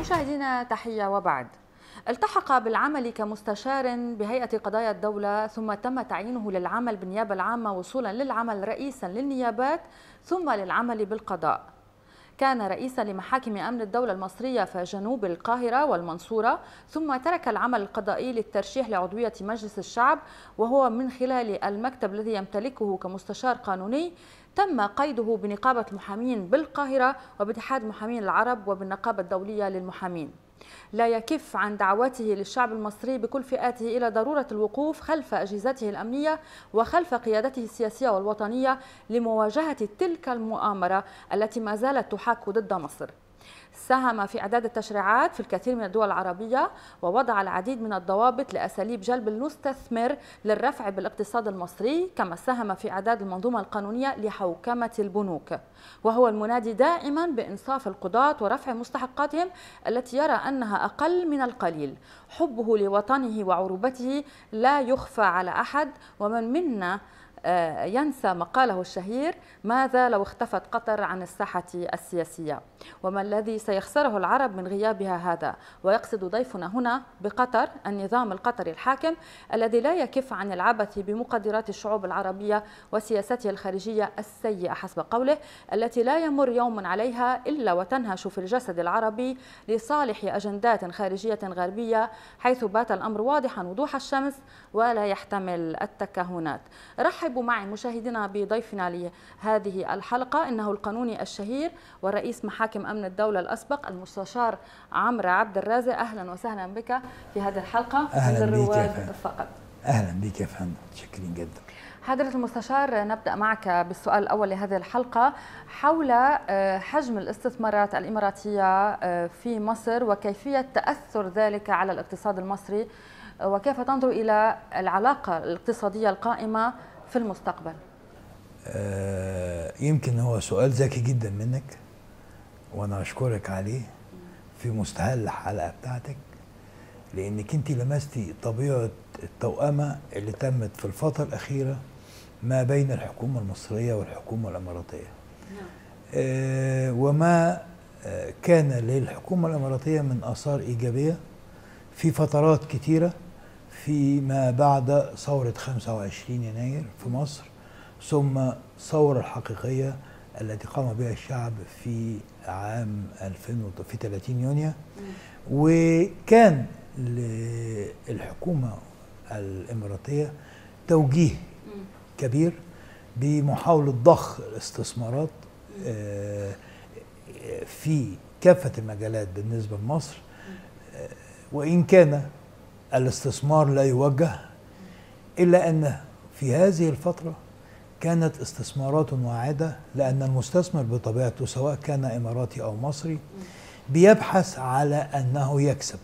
مشاهدينا تحية وبعد التحق بالعمل كمستشار بهيئة قضايا الدولة ثم تم تعيينه للعمل بالنيابة العامة وصولا للعمل رئيسا للنيابات ثم للعمل بالقضاء كان رئيسا لمحاكم أمن الدولة المصرية في جنوب القاهرة والمنصورة ثم ترك العمل القضائي للترشيح لعضوية مجلس الشعب وهو من خلال المكتب الذي يمتلكه كمستشار قانوني تم قيده بنقابة المحامين بالقاهرة وباتحاد محامين العرب وبالنقابة الدولية للمحامين لا يكف عن دعوته للشعب المصري بكل فئاته إلى ضرورة الوقوف خلف أجهزته الأمنية وخلف قيادته السياسية والوطنية لمواجهة تلك المؤامرة التي ما زالت تحاك ضد مصر ساهم في إعداد التشريعات في الكثير من الدول العربية ووضع العديد من الضوابط لأساليب جلب المستثمر للرفع بالاقتصاد المصري كما ساهم في إعداد المنظومة القانونية لحوكمة البنوك وهو المنادي دائما بإنصاف القضاة ورفع مستحقاتهم التي يرى أنها أقل من القليل حبه لوطنه وعروبته لا يخفى على أحد ومن منا آه، ينسى مقاله الشهير ماذا لو اختفت قطر عن الساحة السياسية وما الذي سيخسره العرب من غيابها هذا ويقصد ضيفنا هنا بقطر النظام القطري الحاكم الذي لا يكف عن العبث بمقدرات الشعوب العربية وسياسته الخارجية السيئة حسب قوله التي لا يمر يوم عليها إلا وتنهش في الجسد العربي لصالح أجندات خارجية غربية حيث بات الأمر واضحا وضوح الشمس ولا يحتمل التكهنات رحب رحبوا معي مشاهدينا بضيفنا لهذه الحلقة إنه القانوني الشهير ورئيس محاكم أمن الدولة الأسبق المستشار عمرو عبد الرازق أهلا وسهلا بك في هذه الحلقة أهلا بك يا فقط أهلا بك يا فندم متشكرين جدا حضرة المستشار نبدأ معك بالسؤال الأول لهذه الحلقة حول آه، حجم الاستثمارات الإماراتية آه، في مصر وكيفية تأثر ذلك على الاقتصاد المصري وكيف تنظر إلى العلاقة الاقتصادية القائمة في المستقبل آه يمكن هو سؤال ذكي جدا منك وانا اشكرك عليه في مستهل الحلقه بتاعتك لانك انت لمستي طبيعه التوأمه اللي تمت في الفتره الاخيره ما بين الحكومه المصريه والحكومه الاماراتيه نعم. آه وما آه كان للحكومه الاماراتيه من اثار ايجابيه في فترات كتيره فيما بعد ثورة 25 يناير في مصر ثم الثورة الحقيقية التي قام بها الشعب في عام 2000 في 30 يونيو وكان للحكومة الإماراتية توجيه كبير بمحاولة ضخ الاستثمارات آه، في كافة المجالات بالنسبة لمصر آه، وإن كان الاستثمار لا يوجه إلا أن في هذه الفترة كانت استثمارات واعدة لأن المستثمر بطبيعته سواء كان إماراتي أو مصري بيبحث على أنه يكسب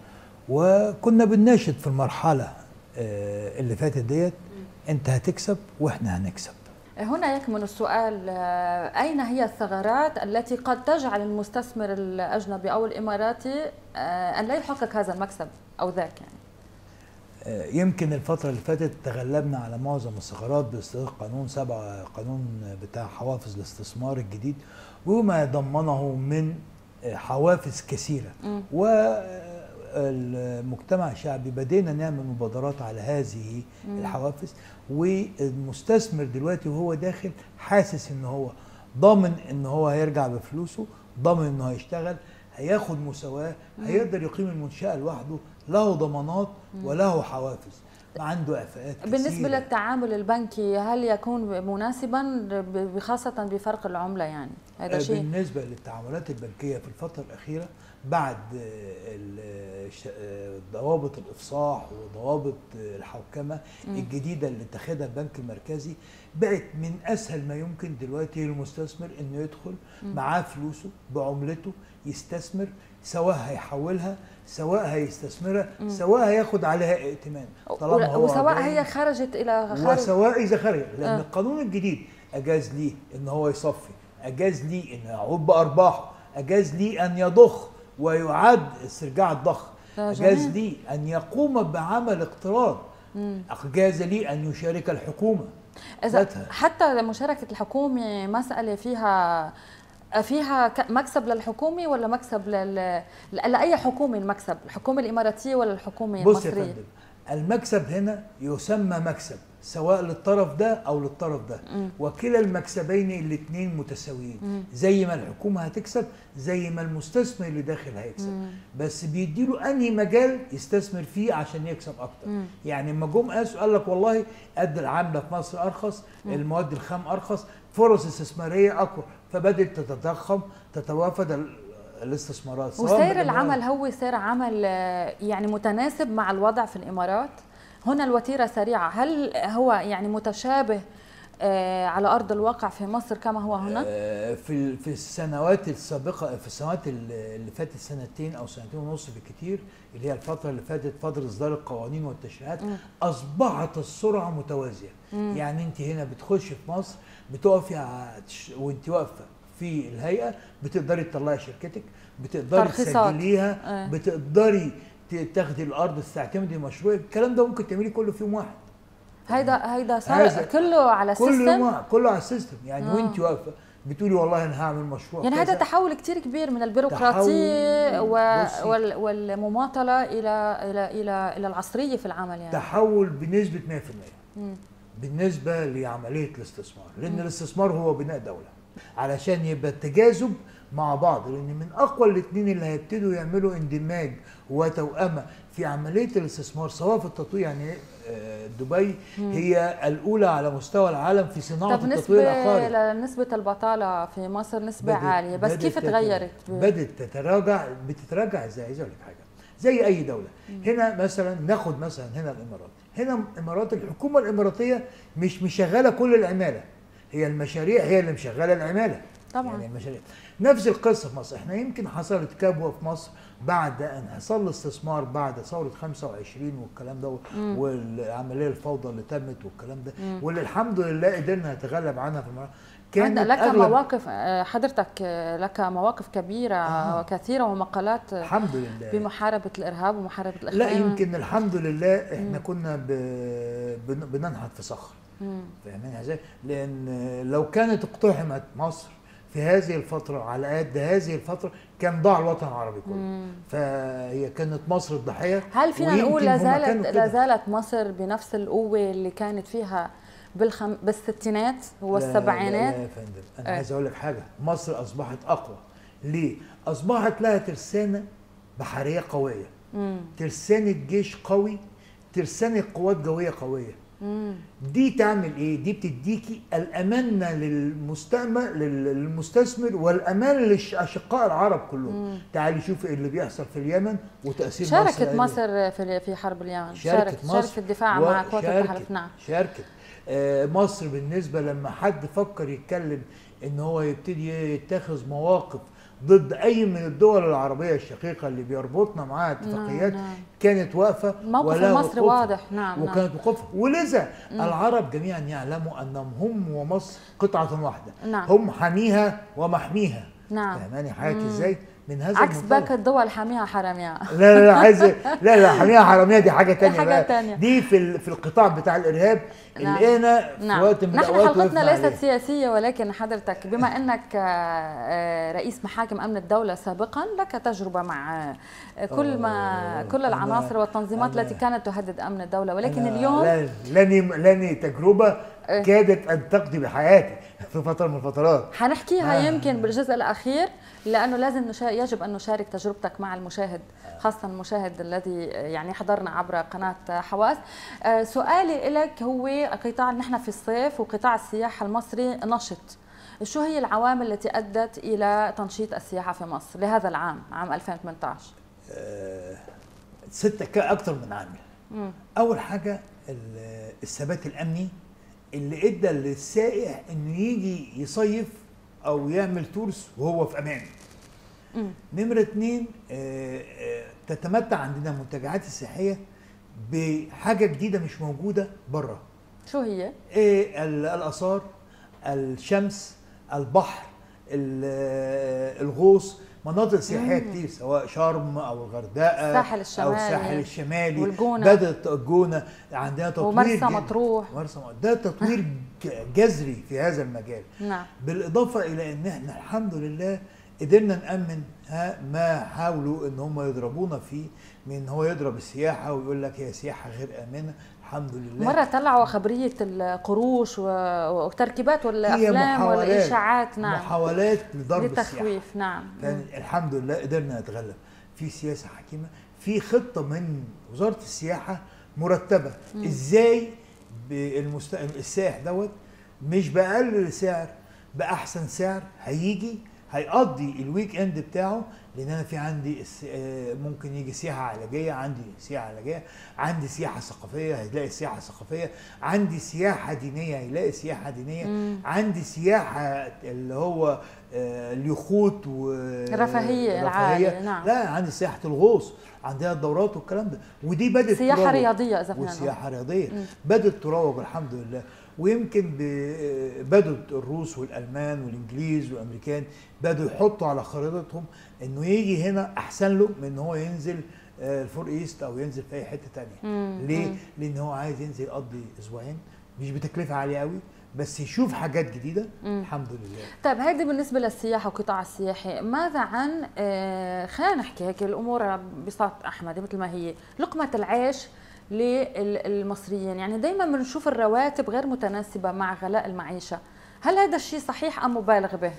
وكنا بنناشد في المرحلة آه، اللي فاتت ديت أنت هتكسب وإحنا هنكسب هنا يكمن السؤال آه، أين هي الثغرات التي قد تجعل المستثمر الأجنبي أو الإماراتي آه، أن لا يحقق هذا المكسب أو ذاك يعني آه، يمكن الفترة اللي فاتت تغلبنا على معظم الثغرات باصدار قانون سبعة قانون بتاع حوافز الاستثمار الجديد وما ضمنه من حوافز كثيرة و المجتمع الشعبي بدينا نعمل مبادرات على هذه مم. الحوافز والمستثمر دلوقتي وهو داخل حاسس ان هو ضامن ان هو هيرجع بفلوسه ضامن انه هيشتغل هياخد مساواه هيقدر يقيم المنشاه لوحده له ضمانات وله حوافز عنده اعفاءات بالنسبه للتعامل البنكي هل يكون مناسبا خاصه بفرق العمله يعني هذا شيء بالنسبه للتعاملات البنكيه في الفتره الاخيره بعد ضوابط الافصاح وضوابط الحوكمه الجديده اللي اتخذها البنك المركزي بقت من اسهل ما يمكن دلوقتي للمستثمر انه يدخل معاه فلوسه بعملته يستثمر سواء هيحولها سواء هيستثمرها سواء هياخد عليها ائتمان طالما هو وسواء هي خرجت الى خارج وسواء اذا خرجت لان آه. القانون الجديد اجاز ليه ان هو يصفي اجاز ليه ان يعود بارباحه اجاز ليه ان يضخ ويعاد استرجاع الضخ اجاز ليه ان يقوم بعمل اقتراض اجاز ليه ان يشارك الحكومه إذا حتى مشاركة الحكومة مسألة فيها فيها ك- مكسب للحكومه ولا مكسب لل... ل- لاي حكومه المكسب الحكومه الاماراتيه ولا الحكومه بص يا المصريه فندم المكسب هنا يسمى مكسب سواء للطرف ده او للطرف ده وكلا المكسبين الاثنين متساويين زي ما الحكومه هتكسب زي ما المستثمر اللي داخل هيكسب بس بيديله انهي مجال يستثمر فيه عشان يكسب اكتر يعني لما جم قاسوا قال لك والله قد العامله في مصر ارخص المواد الخام ارخص فرص استثماريه اقوى فبدات تتضخم تتوافد ال- الاستثمارات سواء وسير بالإمارات- العمل هو سير عمل آه، يعني متناسب مع الوضع في الامارات هنا الوتيره سريعه هل هو يعني متشابه آه، على ارض الواقع في مصر كما هو هنا آه، في في السنوات السابقه في السنوات اللي اللي فاتت سنتين او سنتين ونص بالكتير اللي هي الفتره اللي فاتت فتره اصدار القوانين والتشريعات اصبحت السرعه متوازيه يعني انت هنا بتخش في مصر بتقفي ع- تش- وانت واقفه في الهيئه بتقدري تطلعي شركتك بتقدري ترخيصات. تسجليها آه. بتقدري ت- تاخدي الارض تعتمدي مشروع الكلام ده ممكن تعملي كله في يوم واحد هيدا هيدا صار هذا- كله على كل سيستم يوم كله على السيستم يعني آه. وانت واقفه بتقولي والله انا هعمل مشروع يعني هذا كذا. تحول كتير كبير من البيروقراطيه تحول- و... بصي. وال... والمماطله الى الى الى الى العصريه في العمل يعني تحول بنسبه 100% مم. بالنسبه لعمليه الاستثمار لان الاستثمار هو بناء دوله علشان يبقى التجاذب مع بعض لان من اقوى الاثنين اللي هيبتدوا يعملوا اندماج وتوأمه في عمليه الاستثمار سواء في التطوير يعني آه، دبي هي الاولى على مستوى العالم في صناعه طب التطوير نسبة العقاري لنسبة البطالة في مصر نسبة بدت- عالية بس بدت كيف تت- تغيرت؟ بدت تتراجع بتتراجع ازاي عايز اقول لك حاجه زي اي دوله هنا مثلا ناخد مثلا هنا الامارات هنا الامارات الحكومه الاماراتيه مش مشغله كل العماله هي المشاريع هي اللي مشغله العماله طبعاً. يعني المشاريع نفس القصه في مصر احنا يمكن حصلت كبوه في مصر بعد ان حصل الاستثمار بعد ثوره 25 والكلام ده والعمليه الفوضى اللي تمت والكلام ده واللي الحمد لله قدرنا نتغلب عنها في المرة كانت لك أغلب- مواقف آه، حضرتك آه، لك مواقف كبيرة آه. وكثيرة ومقالات آه، الحمد لله بمحاربة الإرهاب ومحاربة الإخوان لا يمكن الحمد لله احنا كنا ب... بن- بننحت في صخر مم. فاهمين ازاي؟ لان لو كانت اقتحمت مصر في هذه الفترة على قد هذه الفترة كان ضاع الوطن العربي كله فهي كانت مصر الضحية هل فينا ويمكن نقول لا هما كانوا زالت كده. لا زالت مصر بنفس القوة اللي كانت فيها بالخم... بالستينات لا- والسبعينات لا, لا يا فندم انا آه. عايز اقول لك حاجة مصر اصبحت اقوى ليه؟ اصبحت لها ترسانة بحرية قوية مم. ترسانة جيش قوي ترسانة قوات جوية قوية مم. دي تعمل ايه؟ دي بتديكي الامان للمستعمر لل- للمستثمر والامان للاشقاء العرب كلهم. تعالي شوفي اللي بيحصل في اليمن وتاثير مصر شاركت عليه. مصر في في حرب اليمن شاركت مصر شاركت في الدفاع مع قوات وشاركت- التحالف نعم شاركت آه، مصر بالنسبه لما حد فكر يتكلم ان هو يبتدي يتخذ مواقف ضد اي من الدول العربيه الشقيقه اللي بيربطنا معاها اتفاقيات نعم. كانت واقفه موقف ولا المصري وقوفها. واضح، نعم، نعم. وكانت وقوفها ولذا العرب جميعا يعلموا انهم هم ومصر قطعه واحده نعم. هم حميها ومحميها نعم. فاهماني حضرتك ازاي من هذا عكس المنطلق. باقي الدول حاميها حراميها لا لا لا عايز لا لا حميها حراميه دي حاجه تانية حاجة بقى تانية. دي في ال- في القطاع بتاع الارهاب نعم. اللي انا في نعم وقت من نحن الاوقات حلقتنا وقفنا ليست عليه. سياسية ولكن حضرتك بما أنك آه، آه، رئيس محاكم أمن الدولة سابقا لك تجربة مع آه، كل ما آه، كل أنا- العناصر والتنظيمات أنا- التي كانت تهدد أمن الدولة ولكن أنا اليوم لا- لاني لاني تجربه إيه. كادت ان تقضي بحياتي في فتره من الفترات حنحكيها آه. يمكن بالجزء الأخير لأنه لازم نشا... يجب أن نشارك تجربتك مع المشاهد خاصة المشاهد الذي يعني حضرنا عبر قناة حواس آه، سؤالي لك هو قطاع نحن في الصيف وقطاع السياحة المصري نشط شو هي العوامل التي أدت إلى تنشيط السياحة في مصر لهذا العام عام 2018 آه، ستة ك- اكتر من عامل مم. اول حاجه ال- الثبات الامني اللي ادى للسائح انه يجي يصيف او يعمل تورس وهو في امان مم. نمرة اتنين آه، آه، تتمتع عندنا المنتجعات السياحية بحاجة جديدة مش موجودة بره شو هي؟ ايه ال- الآثار الشمس البحر ال- آه، الغوص مناطق سياحية كتير سواء شرم أو الغردقة الساحل أو الشمالي الساحل الشمالي والجونة. بدأت الجونة عندنا تطوير ومرسى جداً. مطروح. مرسى مطروح ده تطوير ك- جذري في هذا المجال نعم بالاضافه الى ان احنا الحمد لله قدرنا نامن ها ما حاولوا ان هم يضربونا فيه من ان هو يضرب السياحه ويقول لك هي سياحه غير امنه الحمد لله مرة طلعوا خبرية القروش و- والتركيبات هي والأفلام محاولات والإشاعات نعم محاولات لضرب السياحه للتخويف نعم كان الحمد لله قدرنا نتغلب في سياسه حكيمه في خطه من وزاره السياحه مرتبه ازاي بالمست... السائح دوت مش باقل سعر باحسن سعر هيجي هيقضي الويك اند بتاعه لان انا في عندي الس- آه، ممكن يجي سياحه علاجيه عندي سياحه علاجيه عندي سياحه ثقافيه هيلاقي سياحه ثقافيه عندي سياحه دينيه هيلاقي سياحه دينيه مم. عندي سياحه اللي هو آه، اليخوت و رفاهية العالية، نعم. لا عندي سياحه الغوص عندها الدورات والكلام ده ودي بدات سياحة تروج. رياضية إذا فينا نقول. وسياحه رياضيه مم. بدات تروج الحمد لله ويمكن ب- بدوا الروس والالمان والانجليز والامريكان بدوا يحطوا على خريطتهم انه يجي هنا احسن له من ان هو ينزل آه، الفور ايست او ينزل في اي حته تانية مم. ليه؟ مم. لان هو عايز ينزل يقضي اسبوعين مش بتكلفه عاليه قوي بس يشوف حاجات جديده مم. الحمد لله طيب هيدي بالنسبة للسياحة والقطاع السياحي ماذا عن آه، خلينا نحكي هيك الأمور ببساط أحمد مثل ما هي لقمة العيش للمصريين يعني دايما بنشوف الرواتب غير متناسبة مع غلاء المعيشة هل هذا الشيء صحيح أم مبالغ به؟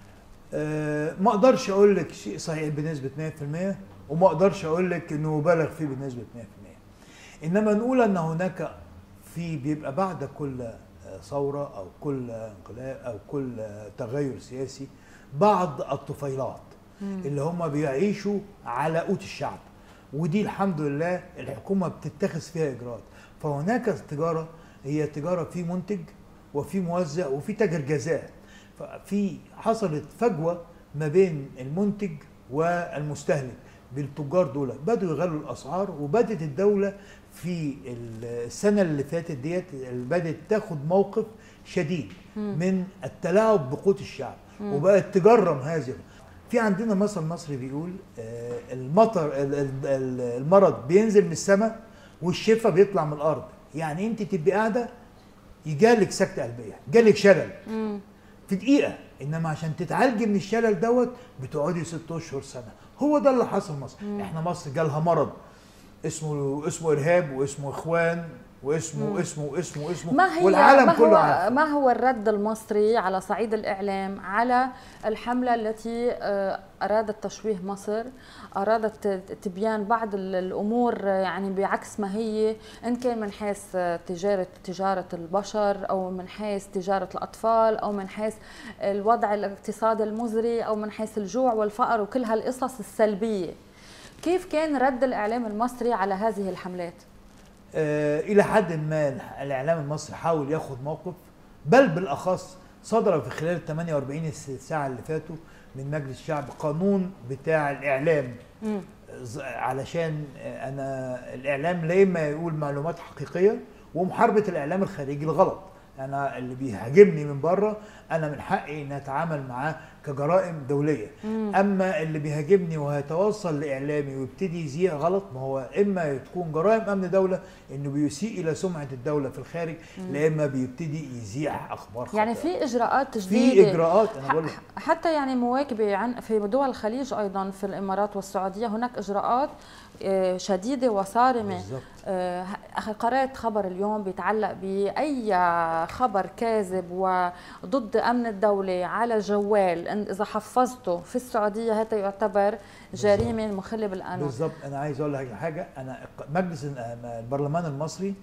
آه، ما اقدرش اقول لك شيء صحيح بنسبه 100% وما اقدرش اقول لك انه مبالغ فيه بنسبه 100% انما نقول ان هناك في بيبقى بعد كل آه، ثوره او كل انقلاب او كل آه، تغير سياسي بعض الطفيلات اللي هم بيعيشوا على قوت الشعب ودي الحمد لله الحكومه بتتخذ فيها اجراءات فهناك تجاره هي تجاره في منتج وفي موزع وفي تاجر جزاء ففي حصلت فجوه ما بين المنتج والمستهلك بالتجار دول بدوا يغلوا الاسعار وبدت الدوله في السنه اللي فاتت ديت بدات تاخد موقف شديد من التلاعب بقوت الشعب وبقت تجرم هذه في عندنا مثل مصري بيقول آه، المطر ال- ال- ال- المرض بينزل من السماء والشفاء بيطلع من الارض يعني انت تبقي قاعده يجالك سكته قلبيه جالك شلل مم. في دقيقه انما عشان تتعالجي من الشلل دوت بتقعدي ست اشهر سنه هو ده اللي حصل مصر احنا مصر جالها مرض اسمه اسمه ارهاب واسمه اخوان واسمه اسمه واسمه واسمه ما هي والعالم ما كله هو عارف ما هو الرد المصري على صعيد الاعلام على الحمله التي آه، ارادت تشويه مصر ارادت تبيان بعض ال- الامور آه، يعني بعكس ما هي ان كان من حيث آه، تجاره تجاره البشر او من حيث تجاره الاطفال او من حيث الوضع الاقتصادي المزري او من حيث الجوع والفقر وكل هالقصص السلبيه كيف كان رد الاعلام المصري على هذه الحملات آه الى حد ما الاعلام المصري حاول ياخد موقف بل بالاخص صدر في خلال ال 48 ساعه اللي فاتوا من مجلس الشعب قانون بتاع الاعلام مم. ز- علشان آه، انا الاعلام لا اما يقول معلومات حقيقيه ومحاربه الاعلام الخارجي الغلط انا اللي بيهاجمني من بره انا من حقي ان اتعامل معاه كجرائم دوليه مم. اما اللي بيهاجمني وهيتوصل لاعلامي ويبتدي يذيع غلط ما هو اما تكون جرائم امن دوله انه بيسيء الى سمعه الدوله في الخارج لا اما بيبتدي يذيع اخبار يعني خاطئة. في اجراءات في جديده اجراءات انا بقول لك ح- حتى يعني مواكبه عن في دول الخليج ايضا في الامارات والسعوديه هناك اجراءات آه، شديده وصارمه بالظبط آه، ه- قرأت خبر اليوم بيتعلق بأي خبر كاذب وضد أمن الدولة على جوال إن- إذا حفظته في السعودية هذا يعتبر جريمة مخلة بالقانون بالظبط انا عايز اقول لك حاجه انا مجلس البرلمان المصري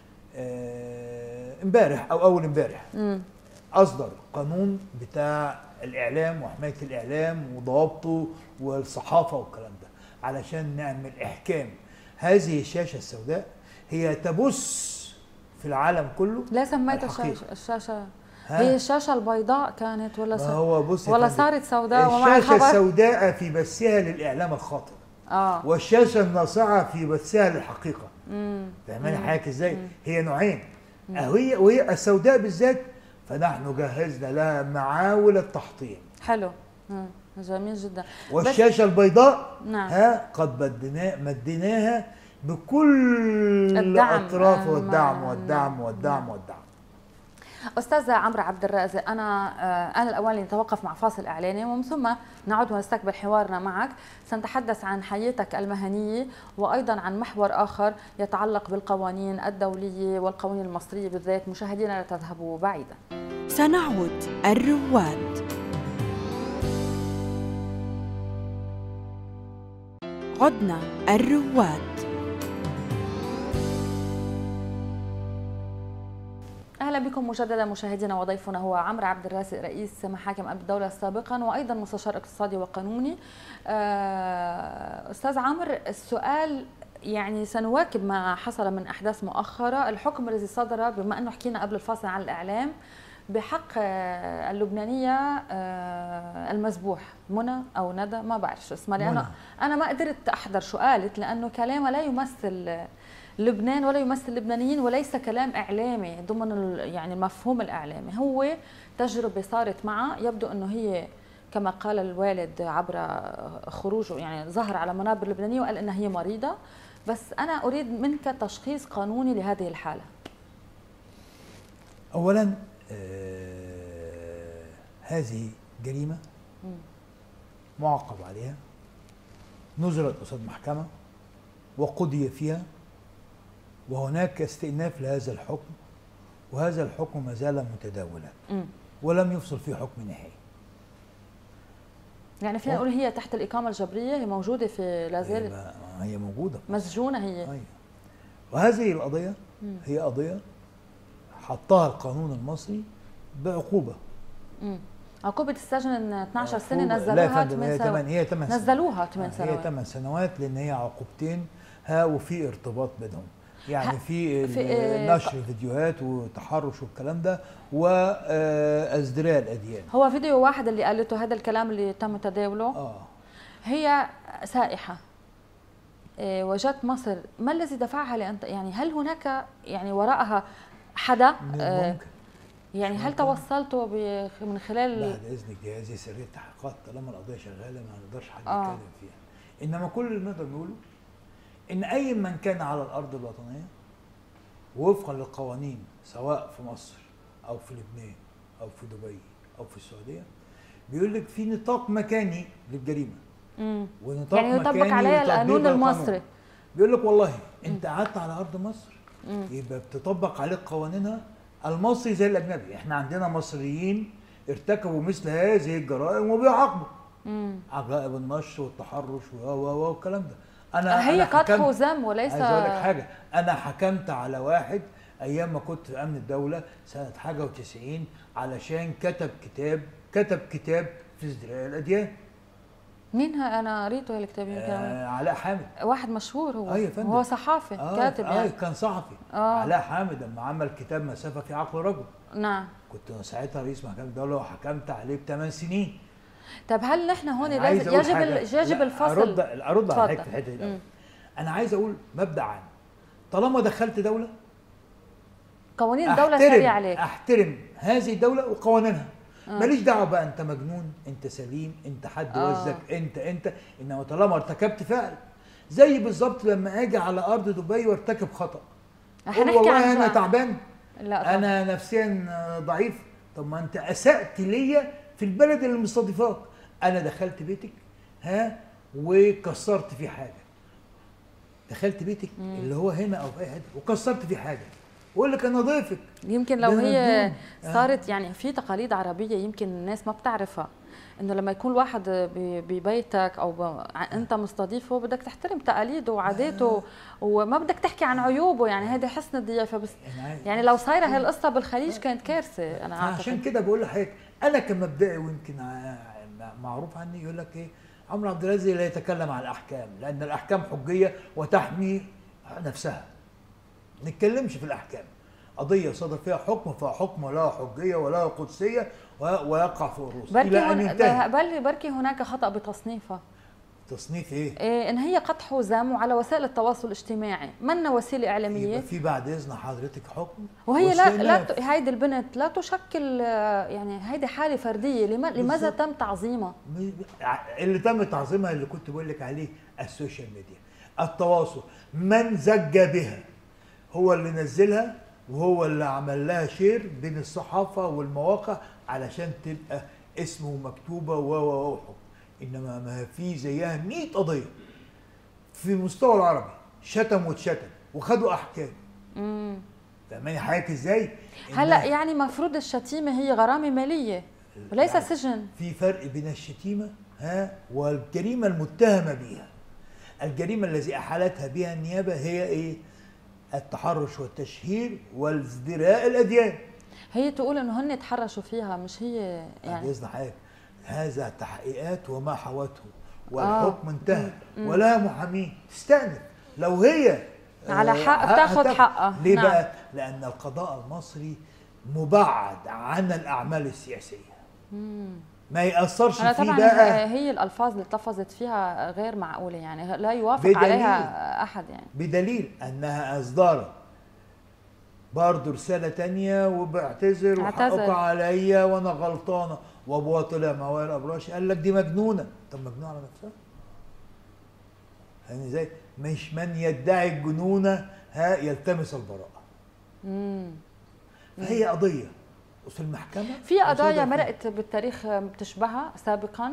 آه، امبارح او اول امبارح مم. اصدر قانون بتاع الاعلام وحمايه الاعلام وضوابطه والصحافه والكلام ده علشان نعمل احكام هذه الشاشه السوداء هي تبث في العالم كله لا سميت الحقيقة. الشاشة, الشاشة ها؟ هي الشاشة البيضاء كانت ولا ما صار هو بص يا ولا فندم، صارت سوداء ومع الشاشه الخبر السوداء في بثها للاعلام الخاطئ اه والشاشه الناصعه في بثها للحقيقه امم فاهماني حضرتك ازاي؟ هي نوعين هي وهي السوداء بالذات فنحن جهزنا لها معاول التحطيم حلو مم. جميل جدا والشاشه البيضاء نعم. ها قد بدنا مديناها بكل الدعم. الاطراف آه، والدعم ما- والدعم نعم. والدعم والدعم استاذه عمرو عبد الرازق انا آه، انا الاول نتوقف مع فاصل اعلاني ومن ثم نعود ونستكمل حوارنا معك سنتحدث عن حياتك المهنيه وايضا عن محور اخر يتعلق بالقوانين الدوليه والقوانين المصريه بالذات مشاهدينا لا تذهبوا بعيدا سنعود الرواد عدنا الرواد اهلا بكم مجددا مشاهدينا وضيفنا هو عمرو عبد الرازق رئيس محاكم امن الدوله سابقا وايضا مستشار اقتصادي وقانوني آه، استاذ عمرو السؤال يعني سنواكب ما حصل من احداث مؤخره الحكم الذي صدر بما انه حكينا قبل الفاصل عن الاعلام بحق آه، اللبنانيه آه، المذبوح منى او ندى ما بعرف شو اسمها لانه انا ما قدرت احضر شو قالت لانه كلامها لا يمثل لبنان ولا يمثل اللبنانيين وليس كلام اعلامي ضمن يعني المفهوم الاعلامي هو تجربه صارت معها يبدو انه هي كما قال الوالد عبر خروجه يعني ظهر على منابر اللبنانيه وقال انها هي مريضه بس انا اريد منك تشخيص قانوني لهذه الحاله اولا آه هذه جريمه معاقب عليها نزلت قصاد محكمه وقضي فيها وهناك استئناف لهذا الحكم وهذا الحكم ما زال متداولا ولم يفصل فيه حكم نهائي يعني فينا نقول هي تحت الإقامة الجبرية هي موجودة في لا زالت هي موجودة مسجونة هي أيوة. وهذه القضية هي قضية حطها القانون المصري بعقوبة مم. عقوبة السجن 12 سنة نزلوها 8 سنوات هي 8 نزلوها 8 سنوات هي 8 سنوات لأن هي عقوبتين ها وفي ارتباط بينهم يعني في, في آه، نشر فيديوهات وتحرش والكلام ده وازدراء الاديان هو فيديو واحد اللي قالته هذا الكلام اللي تم تداوله اه هي سائحه آه، وجدت مصر ما الذي دفعها لان يعني هل هناك يعني وراءها حدا آه، ممكن يعني هل توصلتوا من خلال بعد اذنك جهازي سريه التحقيقات طالما القضيه شغاله ما نقدرش حد يتكلم فيها انما كل اللي نقدر نقوله ان اي من كان على الارض الوطنيه وفقا للقوانين سواء في مصر او في لبنان او في دبي او في السعوديه بيقول لك في نطاق مكاني للجريمه امم ونطاق يعني يطبق عليها القانون المصري بيقول لك والله انت قعدت على ارض مصر مم. يبقى بتطبق عليك قوانينها المصري زي الاجنبي احنا عندنا مصريين ارتكبوا مثل هذه الجرائم وبيعاقبوا عقائب النشر والتحرش والكلام ده انا هي قدح وذم وليس عايز اقول لك حاجه انا حكمت على واحد ايام ما كنت في امن الدوله سنه حاجه و90 علشان كتب كتاب كتب كتاب في ازدراء الاديان مين انا قريته الكتاب آه علاء حامد واحد مشهور هو ايوه فندم هو صحافي آه كاتب آه يعني كان صحفي آه علاء حامد لما عمل كتاب مسافه في عقل رجل نعم كنت ساعتها رئيس محكمه الدوله وحكمت عليه بثمان سنين طب هل نحن هون لازم يجب يجب الفصل ارد ارد على الحته الحته دي انا عايز اقول مبدا عام طالما دخلت دوله قوانين الدوله سريعه عليك احترم هذه الدوله وقوانينها آه. ماليش دعوه بقى انت مجنون انت سليم انت حد آه. وزك انت انت انما طالما ارتكبت فعل زي بالظبط لما اجي على ارض دبي وارتكب خطا والله انا تعبان لا طبعا. انا نفسيا ضعيف طب ما انت اسات ليا في البلد اللي مستضيفاك انا دخلت بيتك ها وكسرت فيه حاجه دخلت بيتك مم. اللي هو هنا او في اي حته وكسرت فيه حاجه واقول لك انا ضيفك يمكن لو هي آه. صارت يعني في تقاليد عربيه يمكن الناس ما بتعرفها انه لما يكون الواحد ببيتك او انت مستضيفه بدك تحترم تقاليده وعاداته آه. وما بدك تحكي عن عيوبه يعني هذه حسن الضيافه بس يعني لو صايره هالقصه بالخليج كانت كارثه انا اعتقد عشان كده بقول لحضرتك انا كمبدئي ويمكن معروف عني يقول لك ايه عمرو عبد العزيز لا يتكلم عن الاحكام لان الاحكام حجيه وتحمي نفسها ما نتكلمش في الاحكام قضيه صدر فيها حكم فحكم لا حجيه ولا قدسيه ويقع في الروس الى ان ينتهي بل بركي هناك خطا بتصنيفها تصنيف ايه؟ إيه ان هي قدح وذم على وسائل التواصل الاجتماعي منا وسيله اعلاميه يبقى في بعد اذن حضرتك حكم وهي لا لا ت... هيدي البنت لا تشكل يعني هيدي حاله فرديه لماذا تم تعظيمها؟ اللي تم تعظيمها اللي كنت بقول لك عليه السوشيال ميديا التواصل من زج بها هو اللي نزلها وهو اللي عمل لها شير بين الصحافه والمواقع علشان تبقى اسمه مكتوبه و و و حكم انما ما في زيها 100 قضيه في المستوى العربي شتم واتشتم وخدوا احكام مم. فاهماني حضرتك ازاي؟ هلا إنها- يعني مفروض الشتيمه هي غرامه ماليه وليس يعني سجن في فرق بين الشتيمة ها والجريمة المتهمة بها الجريمة التي أحالتها بها النيابة هي إيه؟ التحرش والتشهير وازدراء الأديان هي تقول انه هن تحرشوا فيها مش هي يعني يعني بإذن حضرتك هذا تحقيقات وما حوته والحكم آه. انتهى ولا محامين تستأنف لو هي على آه، حق بتاخد هتاخد- حقها. ليه نعم. بقى؟ لأن القضاء المصري مبعد عن الأعمال السياسية ما يأثرش انا فيه طبعا بقى هي الالفاظ اللي اتلفظت فيها غير معقوله يعني لا يوافق بدليل. عليها احد يعني بدليل انها اصدرت برضه رسالة تانية وبعتذر اعتذر. وحقك عليا وانا غلطانة وابوها طلع موال ابراش قال لك دي مجنونة طب مجنونة على نفسها يعني ازاي مش من يدعي الجنونة ها يلتمس البراءة مم. فهي قضية وفي المحكمة في قضايا وصدر فيها. مرقت بالتاريخ بتشبهها سابقا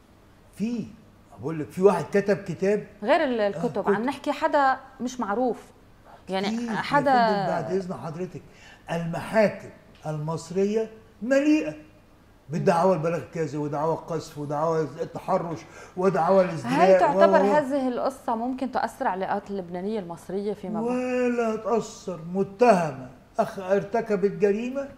في بقول لك في واحد كتب كتاب غير ال- الكتب كتب. عم نحكي حدا مش معروف يعني كتير. يا حدا فندم بعد اذن حضرتك المحاكم المصريه مليئه بالدعوى البلاغ الكاذب ودعوى القذف ودعوى التحرش ودعوى الازدراء هل تعتبر و- و- هذه القصة ممكن تؤثر على العلاقات اللبنانية المصرية فيما بعد؟ ولا تاثر متهمه أخ ارتكبت جريمه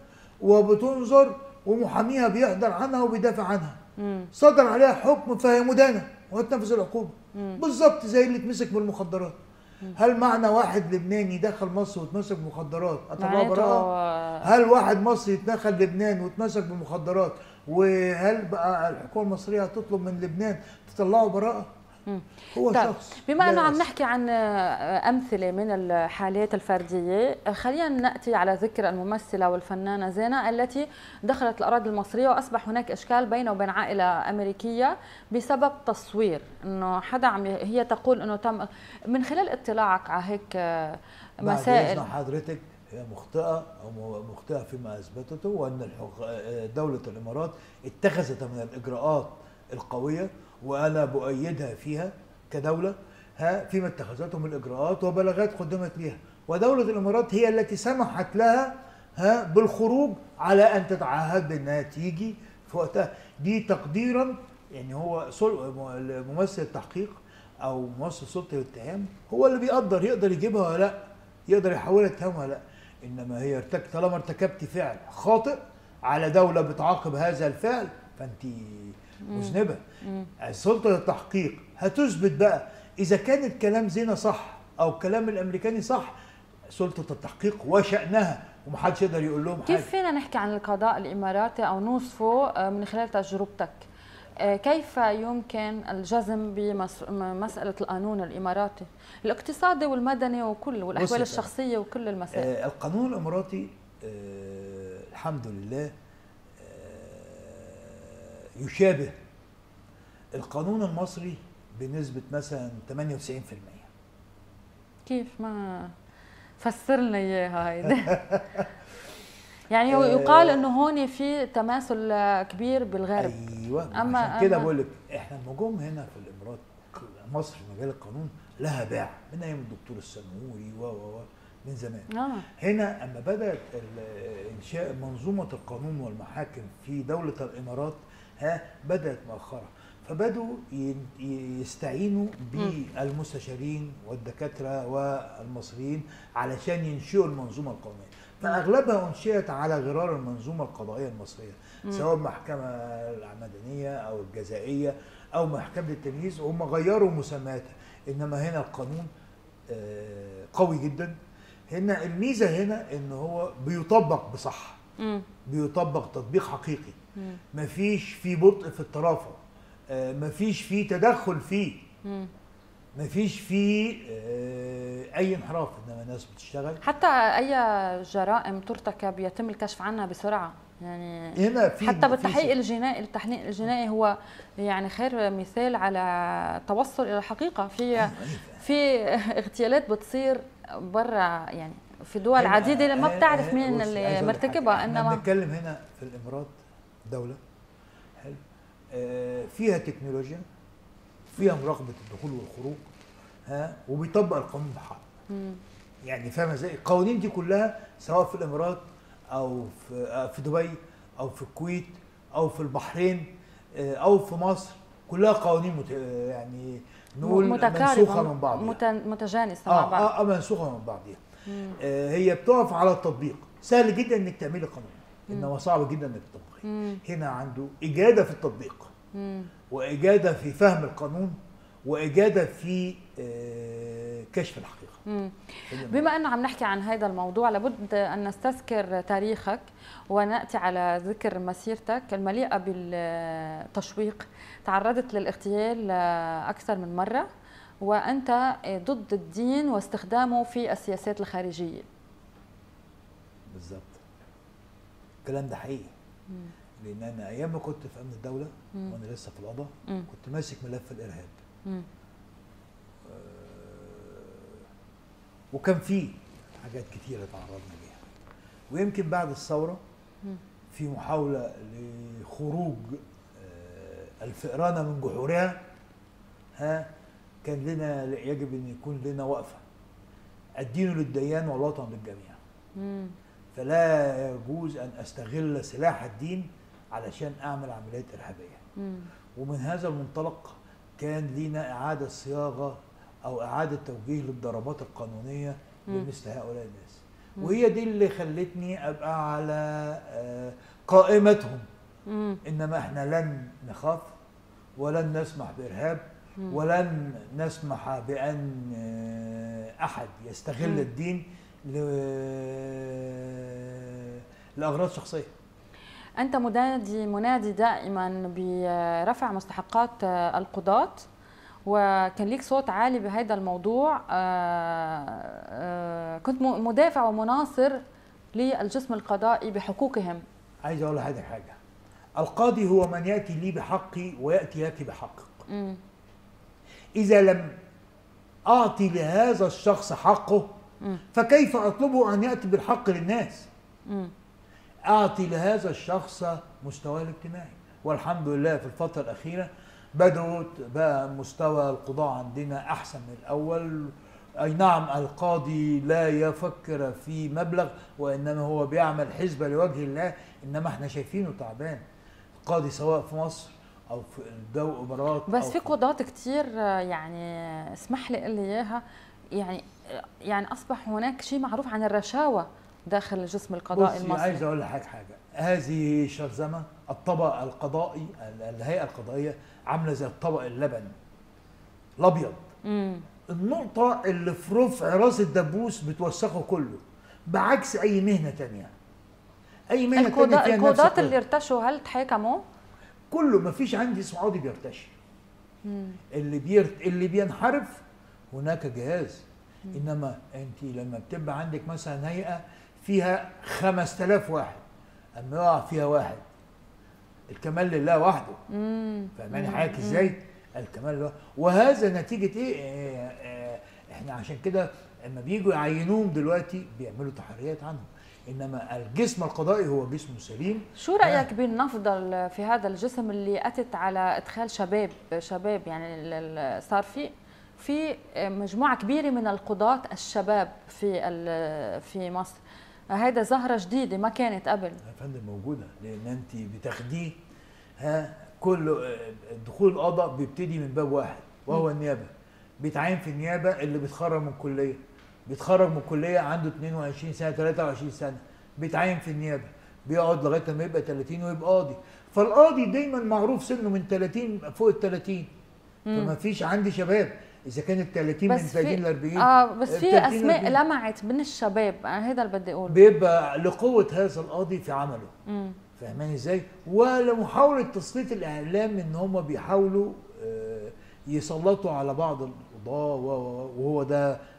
وبتنظر ومحاميها بيحضر عنها وبيدافع عنها مم. صدر عليها حكم فهي مدانه وهتنفذ العقوبه بالظبط زي اللي اتمسك بالمخدرات هل معنى واحد لبناني دخل مصر واتمسك بالمخدرات اطلعه معناته براءه آه، هل واحد مصري دخل لبنان واتمسك بالمخدرات وهل بقى الحكومه المصريه هتطلب من لبنان تطلعه براءه؟ هو طيب شخص بما لا انه عم يأس. نحكي عن آه، امثله من الحالات الفرديه آه، خلينا ناتي على ذكر الممثله والفنانه زينه التي دخلت الاراضي المصريه واصبح هناك اشكال بينه وبين عائله امريكيه بسبب تصوير انه حدا عم ي- هي تقول انه تم من خلال اطلاعك على هيك آه، بعد مسائل إذن حضرتك هي مخطئه او م- مخطئه فيما اثبتته وان الحق- دوله الامارات اتخذت من الاجراءات القويه وانا بؤيدها فيها كدوله ها فيما اتخذته من الاجراءات وبلاغات قدمت لها ودوله الامارات هي التي سمحت لها ها بالخروج على ان تتعهد بانها تيجي في وقتها دي تقديرا يعني هو سل- ممثل التحقيق او ممثل سلطه الاتهام هو اللي بيقدر يقدر يجيبها ولا لا يقدر يحولها اتهام ولا لا انما هي ارتك طالما ارتكبت فعل خاطئ على دوله بتعاقب هذا الفعل فانت مذنبه سلطه التحقيق هتثبت بقى اذا كان الكلام زينه صح او كلام الامريكاني صح سلطه التحقيق وشانها ومحدش يقدر يقول لهم حاجه كيف فينا نحكي عن القضاء الاماراتي او نوصفه آه، من خلال تجربتك؟ آه، كيف يمكن الجزم بمسألة القانون الإماراتي الاقتصادي والمدني وكل بصي والأحوال يا الشخصية وكل المسائل آه القانون الاماراتي آه الحمد لله آه يشابه القانون المصري بنسبه مثلا 98% كيف ما فسر لنا إياها هيدا يعني هو آه. يقال إنه هون في تماثل آه، كبير بالغرب ايوه أما- أما عشان كده أما- بقول لك احنا النجوم هنا في الامارات مصر في مجال القانون لها باع من ايام الدكتور السنوري و و و من زمان آه. هنا اما بدات ال- انشاء منظومه القانون والمحاكم في دوله الامارات ها بدات مؤخرا فبدوا ي- يستعينوا بالمستشارين والدكاتره والمصريين علشان ينشئوا المنظومه القانونيه فاغلبها انشئت على غرار المنظومه القضائيه المصريه سواء المحكمه المدنيه او الجزائيه او محكمه التمييز هم غيروا مسمياتها انما هنا القانون آه، قوي جدا هنا الميزه هنا ان هو بيطبق بصح مم. بيطبق تطبيق حقيقي مفيش فيه بطء في الترافع آه، مفيش فيه تدخل فيه مم. مفيش فيه آه، اي انحراف انما الناس بتشتغل حتى أي جرائم ترتكب يتم الكشف عنها بسرعة يعني هنا في حتى في- بالتحقيق الجنائي التحقيق الجنائي هو يعني خير مثال على التوصل الى الحقيقه في أيوة، أيوة. في اغتيالات بتصير برا يعني في دول هنا- عديده ما هنا- بتعرف هنا- مين بصي، عايز اللي أقول لك مرتكبها حاجة. احنا انما بنتكلم هنا في الامارات دوله حلو آه، فيها تكنولوجيا فيها مراقبه الدخول والخروج ها وبيطبق القانون بحق مم. يعني فاهمه ازاي القوانين دي كلها سواء في الامارات او في آه، في دبي او في الكويت او في البحرين آه، او في مصر كلها قوانين مت... آه، يعني نقول منسوخه متكاربه من بعضها مت- متجانسه مع اه بعض اه, آه منسوخه من بعضها مم. آه هي بتقف على التطبيق سهل جدا انك تعملي قانون مم. انما صعب جدا انك تطبقيه مم. هنا عنده اجاده في التطبيق مم. واجاده في فهم القانون واجاده في آه كشف الحقيقه مم. بما انه عم نحكي عن هذا الموضوع لابد ان نستذكر تاريخك وناتي على ذكر مسيرتك المليئه بالتشويق تعرضت للاغتيال اكثر من مره وانت ضد الدين واستخدامه في السياسات الخارجيه بالظبط الكلام ده حقيقي لان انا ايام ما كنت في امن الدوله مم. وانا لسه في القضاء مم. كنت ماسك ملف الارهاب مم. وكان في حاجات كتيره تعرضنا ليها ويمكن بعد الثوره مم. في محاوله لخروج آه، الفئران من جحورها ها كان لنا يجب ان يكون لنا وقفه الدين للديان والوطن للجميع مم. فلا يجوز ان استغل سلاح الدين علشان اعمل عمليات ارهابيه مم. ومن هذا المنطلق كان لينا إعادة صياغة أو إعادة توجيه للضربات القانونية مم. لمثل هؤلاء الناس مم. وهي دي اللي خلتني أبقى على آه، قائمتهم مم. إنما إحنا لن نخاف ولن نسمح بإرهاب مم. ولن نسمح بأن آه، أحد يستغل مم. الدين ل- لأغراض شخصية أنت منادي منادي دائما برفع مستحقات آه، القضاة وكان ليك صوت عالي بهذا الموضوع آه، آه، كنت م- مدافع ومناصر للجسم القضائي بحقوقهم عايز أقول لحضرتك حاجة القاضي هو من يأتي لي بحقي ويأتي لك بحقك مم. إذا لم أعطي لهذا الشخص حقه مم. فكيف أطلبه أن يأتي بالحق للناس مم. أعطي لهذا الشخص مستواه الاجتماعي والحمد لله في الفترة الأخيرة بدأت بقى مستوى القضاء عندنا أحسن من الأول أي نعم القاضي لا يفكر في مبلغ وإنما هو بيعمل حسبة لوجه الله إنما احنا شايفينه تعبان القاضي سواء في مصر أو في الدول الإمارات بس أو في قضاة كتير آه، يعني اسمح لي قل لي إياها يعني يعني أصبح هناك شيء معروف عن الرشاوى داخل الجسم القضائي بصي عايز المصري اقول لحضرتك حاجه هذه شرذمه الطبق القضائي ال- الهيئه القضائيه عامله زي الطبق اللبن الابيض مم. النقطه اللي في رفع راس الدبوس بتوسخه كله بعكس اي مهنه تانية اي مهنه تانية القضاة فيها نفس القضاة القضية. اللي ارتشوا هل تحاكموا؟ كله ما فيش عندي اسمه قاضي بيرتشي مم. اللي بيرت... اللي بينحرف هناك جهاز انما انت لما بتبقى عندك مثلا هيئه فيها 5000 واحد اما يقع فيها واحد الكمال لله وحده مم. فاهماني مم. حضرتك مم. ازاي الكمال لله وهذا نتيجه ايه آه، آه، احنا عشان كده لما بييجوا يعينوهم دلوقتي بيعملوا تحريات عنهم انما الجسم القضائي هو جسم سليم شو رايك بالنفضه ال- في هذا الجسم اللي اتت على ادخال شباب شباب يعني ال- ال- صار في في مجموعه كبيره من القضاة الشباب في ال- في مصر هذا ظاهره جديده ما كانت قبل يا فندم موجوده لان انت بتاخديه ها كل آه، دخول القضاء بيبتدي من باب واحد وهو النيابه بيتعين في النيابه اللي بيتخرج من الكليه بيتخرج من الكليه عنده 22 سنه 23 سنه بيتعين في النيابه بيقعد لغايه لما يبقى 30 ويبقى قاضي فالقاضي دايما معروف سنه من 30 فوق ال 30 فما فيش عندي شباب اذا كان ال 30 من بس 30 في ل 40 اه بس في 30 ل اسماء 40. لمعت من الشباب أنا هذا اللي بدي اقوله بيبقى لقوه هذا القاضي في عمله مم. فاهماني ازاي؟ ولمحاولة تسليط الإعلام إن هم بيحاولوا آه، يسلطوا على بعض القضاة و- و- وهو ده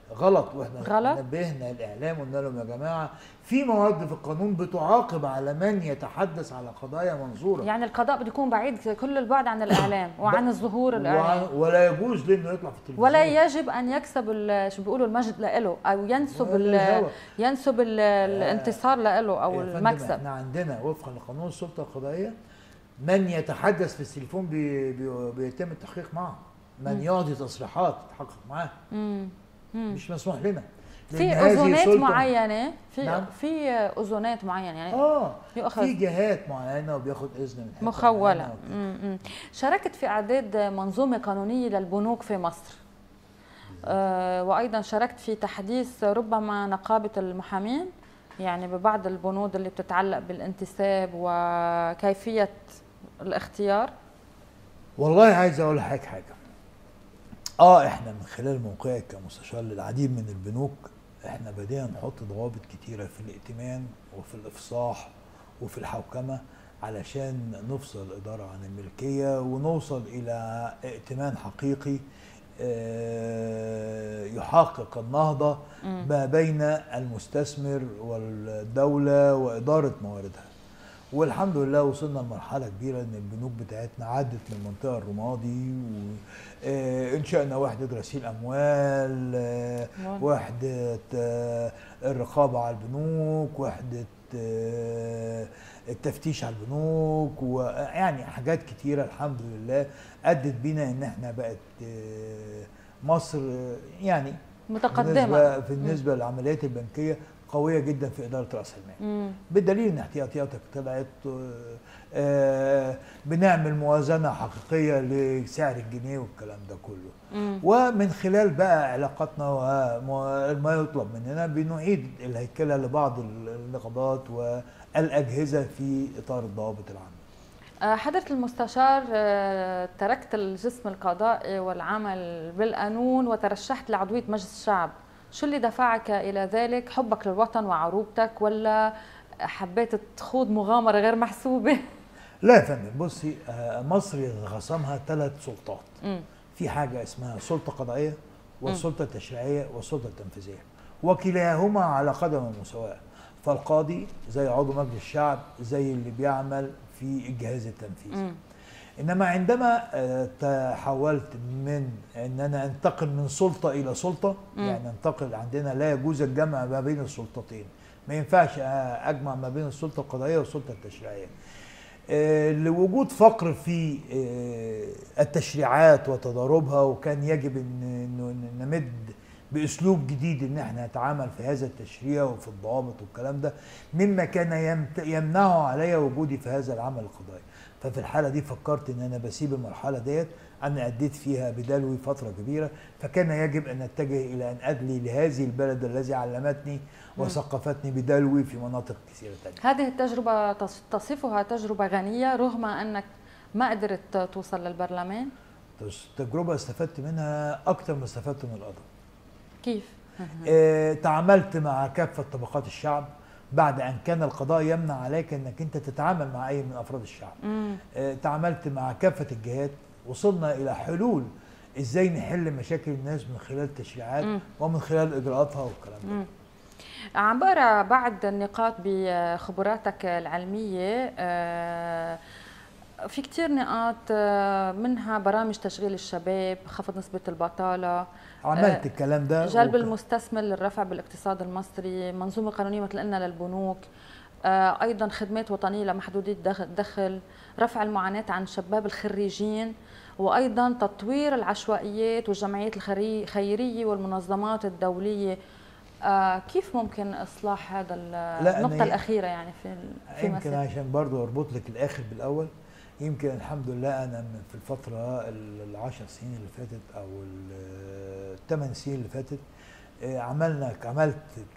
غلط واحنا غلط؟ نبهنا الاعلام وقلنا لهم يا جماعه في مواد في القانون بتعاقب على من يتحدث على قضايا منظوره يعني القضاء بده يكون بعيد كل البعد عن الاعلام وعن الظهور الاعلامي وعن- ولا يجوز له انه يطلع في التلفزيون ولا يجب ان يكسب ال- شو بيقولوا المجد له او ينسب ال- الهوى. ينسب ال- الانتصار له او يا فندم المكسب احنا عندنا وفقا لقانون السلطه القضائيه من يتحدث في التليفون بي بي بيتم التحقيق معه من يعطي تصريحات تحقق معاه مم. مم. مش مسموح لنا في لأن هذه اذونات سلطة- معينه في نعم. في اذونات معينه يعني اه يؤخذ في جهات معينه وبياخد اذن من حتة مخوله معينة وكده. مم. مم. شاركت في اعداد منظومه قانونيه للبنوك في مصر آه وايضا شاركت في تحديث ربما نقابه المحامين يعني ببعض البنود اللي بتتعلق بالانتساب وكيفيه الاختيار والله عايز اقول لحضرتك حاجه اه احنا من خلال موقعي كمستشار للعديد من البنوك احنا بدينا نحط ضوابط كتيره في الائتمان وفي الافصاح وفي الحوكمه علشان نفصل الاداره عن الملكيه ونوصل الى ائتمان حقيقي آه، يحقق النهضه ما بين المستثمر والدوله واداره مواردها والحمد لله وصلنا لمرحله كبيره ان البنوك بتاعتنا عدت من المنطقه الرمادي وانشانا وحده غسيل اموال آه، نعم. وحده آه، الرقابه على البنوك وحده آه، التفتيش على البنوك ويعني حاجات كتيره الحمد لله ادت بينا ان احنا بقت آه، مصر آه، يعني متقدمه بالنسبه بالنسبه للعمليات البنكيه قويه جدا في اداره راس المال مم. بالدليل ان احتياطياتك طلعت آه، آه، بنعمل موازنه حقيقيه لسعر الجنيه والكلام ده كله مم. ومن خلال بقى علاقاتنا وما يطلب مننا بنعيد الهيكله لبعض النقابات والاجهزه في اطار الضوابط العامه آه، حضرة المستشار آه، تركت الجسم القضائي والعمل بالقانون وترشحت لعضوية مجلس الشعب شو اللي دفعك إلى ذلك حبك للوطن وعروبتك ولا حبيت تخوض مغامرة غير محسوبة لا يا فندم بصي آه، مصر يتخاصمها ثلاث سلطات مم. في حاجه اسمها سلطه قضائيه والسلطه التشريعيه والسلطه التنفيذيه وكلاهما على قدم المساواه فالقاضي زي عضو مجلس الشعب زي اللي بيعمل في الجهاز التنفيذي مم. انما عندما آه، تحولت من ان انا انتقل من سلطه الى سلطه مم. يعني انتقل عندنا لا يجوز الجمع ما بين السلطتين ما ينفعش آه، اجمع ما بين السلطه القضائيه والسلطه التشريعيه آه، لوجود فقر في آه، التشريعات وتضاربها وكان يجب ان إنه نمد باسلوب جديد ان احنا نتعامل في هذا التشريع وفي الضوابط والكلام ده مما كان يمت- يمنعه علي وجودي في هذا العمل القضائي ففي الحاله دي فكرت ان انا بسيب المرحله ديت انا اديت فيها بدلوي فتره كبيره فكان يجب ان اتجه الى ان ادلي لهذه البلد الذي علمتني وثقفتني بدلوي في مناطق كثيره تانية هذه التجربة تص- تصفها تجربة غنية رغم أنك ما قدرت توصل للبرلمان بس تجربه استفدت منها اكتر ما استفدت من القضاء كيف؟ آه، تعاملت مع كافه طبقات الشعب بعد ان كان القضاء يمنع عليك انك انت تتعامل مع اي من افراد الشعب مم. آه، تعاملت مع كافه الجهات وصلنا الى حلول ازاي نحل مشاكل الناس من خلال التشريعات مم. ومن خلال اجراءاتها والكلام ده مم. عم بقرا بعض النقاط بخبراتك العلمية آه، في كتير نقاط آه، منها برامج تشغيل الشباب خفض نسبة البطالة عملت الكلام ده جلب وك- المستثمر للرفع بالاقتصاد المصري منظومة قانونية مثل قلنا للبنوك آه، أيضا خدمات وطنية لمحدودي الدخ- الدخل رفع المعاناة عن شباب الخريجين وأيضا تطوير العشوائيات والجمعيات الخري- الخيرية والمنظمات الدولية آه، كيف ممكن إصلاح هذا ال- لا، أنا النقطة ي- الأخيرة يعني في ال- في يمكن مسيرتك؟ عشان برضو اربط لك الاخر بالاول يمكن الحمد لله انا من في الفتره ال- العشر سنين اللي فاتت او ال- الثمان سنين اللي فاتت آه، عملنا عملت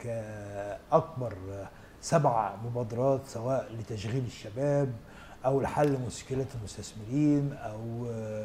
كاكبر سبع مبادرات سواء لتشغيل الشباب او لحل مشكلات المستثمرين او آه،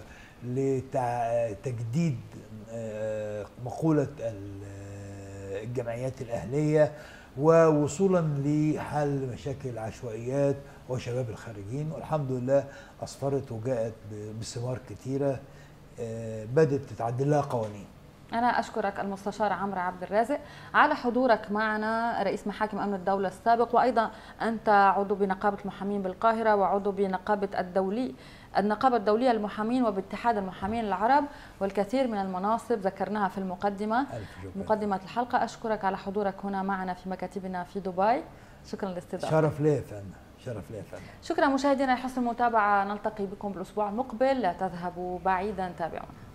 لتجديد آه، مقوله ال- الجمعيات الاهليه ووصولا لحل مشاكل العشوائيات وشباب الخارجين والحمد لله اسفرت وجاءت ب- بثمار كتيره آه، بدات تتعدل لها قوانين أنا أشكرك المستشار عمرو عبد الرازق على حضورك معنا رئيس محاكم أمن الدولة السابق وأيضا أنت عضو بنقابة المحامين بالقاهرة وعضو بنقابة الدولي النقابة الدولية للمحامين وباتحاد المحامين العرب والكثير من المناصب ذكرناها في المقدمة ألف شكر. مقدمة الحلقة أشكرك على حضورك هنا معنا في مكاتبنا في دبي شكرا للاستضافة شرف ليا يا فندم شرف ليا يا فندم شكرا مشاهدينا لحسن المتابعة نلتقي بكم بالأسبوع المقبل لا تذهبوا بعيدا تابعونا